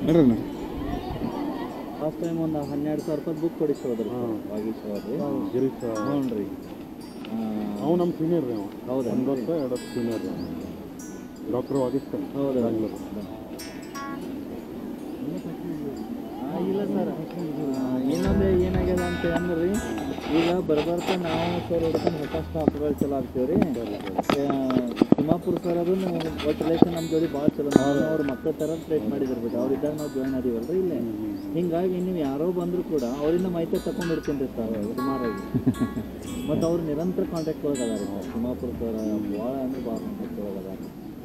ನಡ್ರಣ್ಣ last time ಒಂದು ಹನ್ನೆರಡು ಸಾವಿರ ರೂಪಾಯಿ ಬುಕ್ ಕೊಡಿಸೋದ್ರಿ ವಾಗೀಶ್ ಅವ್ರಿ ಗಿರೀಶ್ ಹ್ಞೂ ರೀ ಅವ ನಮ್ಮ ಸೀನಿಯರ್ ರೀ ಅವ ಹೌದಾ ಒಂದು ವರ್ಷ ಎರಡು ವರ್ಷ ಸೀನಿಯರ್ ರೀ ಡಾಕ್ಟ್ರು ಆಗಿಸ್ತಾನೆ ಹೌದಾ ಬೆಂಗಳೂರು ಆ, ಇಲ್ಲ ಸರ್ ಇನ್ನೊಂದು ಏನಾಗ್ಯದ ಅಂತ ಅಂದ್ರೆ ಈಗ ಬರ್ಬರ್ತಾ ನಾವು ಸರ್ ಹುಡ್ಕೊಂಡು ಹೊಸ ಸ್ಟಾಫ್ಗಳು ಚಲೋ ಆಗ್ತೀವಿ ರೀ ತಿಮ್ಮಾಪುರ ಸರ್ ಅದು ಒಟ್ಟು ರಿಲೇಷನ್ ನಮ್ಮ ಜೋಡಿ ಭಾಳ ಚಲೋ ನಾವು ಅವ್ರ ಮಕ್ಕಳ ಥರ ಟ್ರೀಟ್ ಮಾಡಿದ್ರು ಬಿಟ್ಟು ಅವ್ರಿದ್ದಾಗ ನಾವು ಜಾಯ್ನ್ ಅದೀವಲ್ಲ ರೀ ಇಲ್ಲೇ ಹಿಂಗಾಗಿ ನೀವು ಯಾರೋ ಬಂದರೂ ಕೂಡ ಅವರಿಂದ ಮಾಹಿತಿ ತಗೊಂಡಿರ್ತೀನಿ ರೀ ಸರ್ ಸುಮಾರಾಗಿ ಮತ್ತು ಅವ್ರು ನಿರಂತರ ಕಾಂಟ್ಯಾಕ್ಟ್ ಒಳಗೆ ಅದಾರ ಸರ್ ತಿಮ್ಮಾಪುರ ಸರ್ ಭಾಳ ಅಂದ್ರೆ ಭಾಳ ಕಾಂಟ್ಯಾಕ್ಟ್ ಒಳಗೆ ಅದಾರ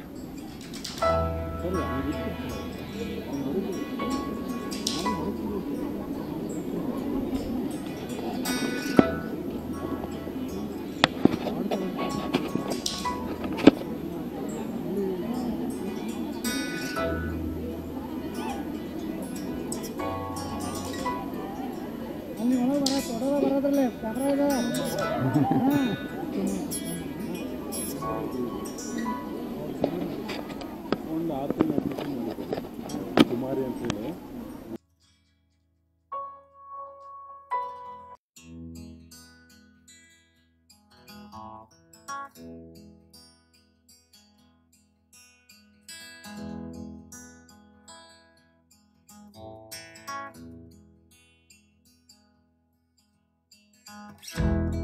ಒಂದು ಆರು ತಿಂಗಳು ಅಡ್ಮಿಷನ್ ಮಾಡಿದ್ದೆ ಕುಮಾರಿ ಅಂತೇಳಿ Thank